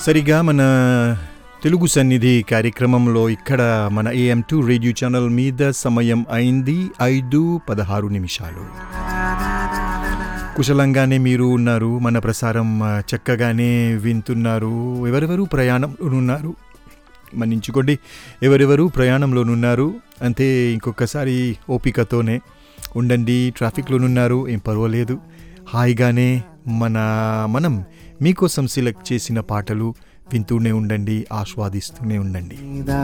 సరిగా మన తెలుగు సన్నిధి కార్యక్రమంలో ఇక్కడ మన ఏఎం టూ రేడియో ఛానల్ మీద సమయం అయింది ఐదు పదహారు నిమిషాలు కుశలంగానే మీరు ఉన్నారు మన ప్రసారం ఆ, చక్కగానే వింటున్నారు ఎవరెవరు ప్రయాణంలోనున్నారు మన్నించుకోండి ఎవరెవరు ప్రయాణంలోనున్నారు అంతే ఇంకొకసారి ఓపికతోనే ఉండండి ట్రాఫిక్లోనున్నారు ఏం పర్వాలేదు హాయిగానే మన మనం మీకోసం సెలెక్ట్ చేసిన పాటలు వింటూనే ఉండండి ఆస్వాదిస్తూనే ఉండండి